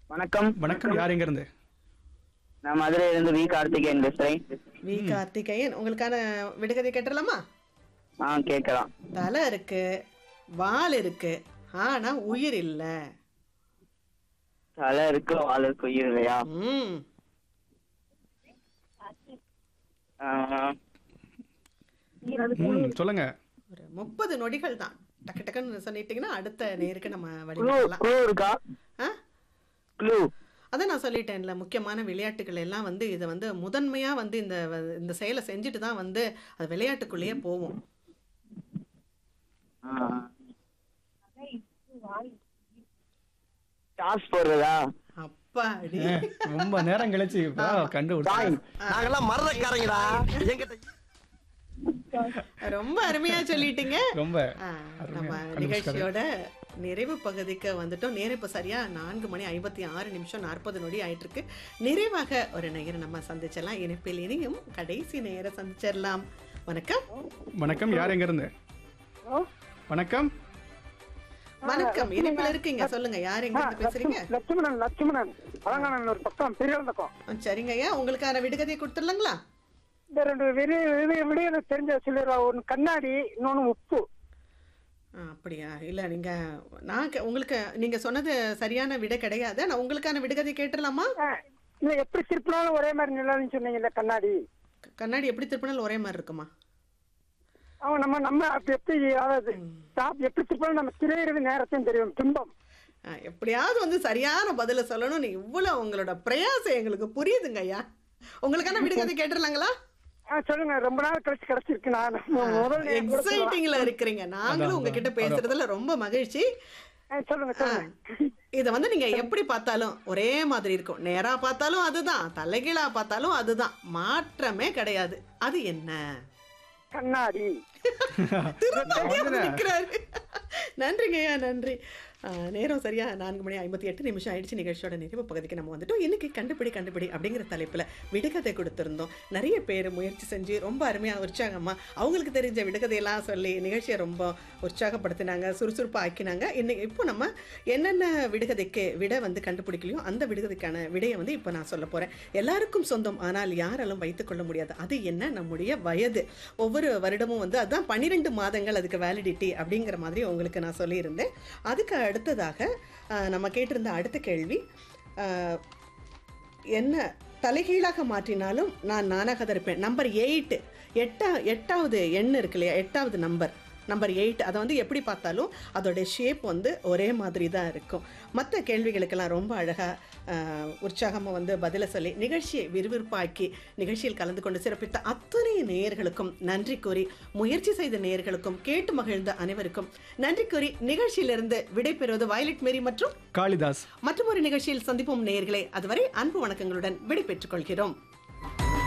வணக்கம் வணக்கம் யார் எங்க இருந்து நான் மதுரையில இருந்து வி கார்த்திகேயன் பேசுறேன் வி கார்த்திகேயன் உங்களுக்கான விடுகதை கேட்டுடலாமா ஆ கேட்கலாம் தலை இருக்கு வால் இருக்கு ஆனா உயிர் இல்ல தலை இருக்கு வால் இருக்கு உயிர் இல்லையா ம் ஆ, ம், சொல்லுங்க ஒரு முப்பது நொடிகள் தான் டக்கு டக்குன்னு சொல்லிட்டீங்கன்னா அடுத்த நேருக்கு நம்ம க்ளூ வழிபடலாம் க்ளூ இருக்கா ஆ க்ளூ அதான் நான் சொல்லிட்டேன்ல முக்கியமான விளையாட்டுகள் எல்லாம் வந்து இதை வந்து முதன்மையா வந்து இந்த வ- இந்த செயலை செஞ்சுட்டு தான் வந்து அது விளையாட்டுக்குள்ளேயே போவோம் டாஸ் போடுறதா அப்பாடி ஏ, ரொம்ப நேரம் கழிச்சு இப்பதான் கண்டுபிடிச்சேன் நாங்கெல்லாம் மறதக்காரங்கடா எங்கிட்ட ரொம்ப அருமையா சொல்லிட்டீங்க ரொம்ப ஆ, அருமையா நம்ம கண்டுபிடிச்சிட்டாரு. நிகழ்ச்சியோட நிறைவு பகுதிக்கு வந்துட்டோம் நேரம் இப்போ சரியா நான்கு மணி ஐம்பத்தி ஆறு நிமிஷம் நாற்பது நொடி ஆயிட்டு இருக்கு நிறைவாக ஒரு நேரம் நம்ம சந்திச்சிடலாம் இணைப்பில் இனியும் கடைசி நேரம் சந்திச்சிடலாம் வணக்கம் வணக்கம் யார் எங்க இருந்து வணக்கம் வணக்கம் இணைப்பில் இருக்கீங்க சொல்லுங்க யார் எங்க இருந்து பேசுறீங்க லட்சுமணன் லட்சுமணன் அலங்கானன் ஒரு பக்கம் பெரிய பக்கம் ஆ, சரிங்க ஐயா உங்களுக்கான விடுகதையை கொடுத்துடலாங்களா இந்த ரெண்டு விடி விடி- விடியல தெரிஞ்ச சொல்லிடுறா ஒன்று கண்ணாடி இன்னொன்னு உப்பு ஆ, அப்படியா இல்ல நீங்க நான் கே- உங்களுக்கு நீங்க சொன்னது சரியான விடை கிடையாது நான் உங்களுக்கான விடுகதை கேட்டுடலாமா ஆ, இல்ல எப்படி திருப்பினாலும் ஒரே மாதிரி நிலான்னு சொன்னீங்கல்ல கண்ணாடி க- கண்ணாடி எப்படி திருப்பினாலும் ஒரே மாதிரி இருக்குமா அவன் நம்ம நம்ம அப்படி எப்படி அதாவது ஸ்டாப் எப்படி திருப்பினாலும் நம்ம திரையிறது நேரத்தையும் தெரியும் பிம்பம் ஆ, எப்படியாவது வந்து சரியான பதில சொல்லணும் நீ இவ்வளவு உங்களோட பிரயாசம் எங்களுக்கு புரியுதுங்க ஐயா உங்களுக்கான விடுகதை கேட்டுடலாங்களா ஆ, சொல்லுங்க ரொம்ப நாள் கழிச்சு கிடைச்சிருக்கு நான் முதல் நேரம் கூட சொல்லுவா. எக்ஸைட்டிங்ல இருக்கிறீங்க நாங்களும் உங்ககிட்ட பேசுறதுல ரொம்ப மகிழ்ச்சி ஆ, சொல்லுங்க சொல்லுங்க இதை வந்து நீங்க எப்படி பார்த்தாலும் ஒரே மாதிரி இருக்கும் நேரா பார்த்தாலும் அதுதான் தலைகீழா பார்த்தாலும் அதுதான் மாற்றமே கிடையாது அது என்ன கண்ணாடி திரும்ப வந்து நிக்கிறாரு நன்றிங்க ஐயா நன்றி ஆ, நேரம் சரியா நான்கு மணி ஐம்பத்தி எட்டு நிமிஷம் ஆயிடுச்சு நிகழ்ச்சியோட நிறைவு பகுதிக்கு நம்ம வந்துட்டோம் இன்னைக்கு கண்டுபிடி கண்டுபிடி அப்படிங்கிற தலைப்புல விடுகதை கொடுத்திருந்தோம் நிறைய பேர் முயற்சி செஞ்சு ரொம்ப அருமையா உற்சாகமா அவங்களுக்கு தெரிஞ்ச விடுகதையெல்லாம் சொல்லி நிகழ்ச்சியை ரொம்ப உற்சாகப்படுத்தினாங்க சுறுசுறுப்பா ஆக்கினாங்க இன்னைக்கு இப்போ நம்ம என்னென்ன விடுகதைக்கு விட வந்து கண்டுபிடிக்கலையோ அந்த விடுகதைக்கான விடையை வந்து இப்போ நான் சொல்ல போறேன் எல்லாருக்கும் சொந்தம் ஆனால் யாராலும் வைத்துக்கொள்ள முடியாது அது என்ன நம்முடைய வயது ஒவ்வொரு வருடமும் வந்து அதுதான் பன்னிரெண்டு மாதங்கள் அதுக்கு வேலிடிட்டி அப்படிங்கிற மாதிரி உங்களுக்கு நான் சொல்லியிருந்தேன் அதுக்கு அடுத்ததாக ஆஹ், நம்ம கேட்டிருந்த அடுத்த கேள்வி ஆஹ், என்ன தலைகீழாக மாற்றினாலும் நான் நானாக தான் இருப்பேன் நம்பர் எயிட்டு எட்டா எட்டாவது எண் இருக்கு இல்லையா எட்டாவது நம்பர் நம்பர் எயிட் அதை வந்து எப்படி பார்த்தாலும் அதோட ஷேப் வந்து ஒரே மாதிரி தான் இருக்கும் மற்ற கேள்விகளுக்கெல்லாம் ரொம்ப அழகாக உற்சாகமாக வந்து பதிலை சொல்லி நிகழ்ச்சியை விறுவிறுப்பாக்கி நிகழ்ச்சியில் கலந்து கொண்டு சிறப்பித்த அத்தனை நேயர்களுக்கும் நன்றி கூறி முயற்சி செய்த நேயர்களுக்கும் கேட்டு மகிழ்ந்த அனைவருக்கும் நன்றி கூறி நிகழ்ச்சியிலிருந்து விடைபெறுவது வயலட் மேரி மற்றும் காளிதாஸ் மற்றும் ஒரு நிகழ்ச்சியில் சந்திப்போம் நேயர்களே அதுவரை அன்பு வணக்கங்களுடன் விடை பெற்றுக் கொள்கிறோம்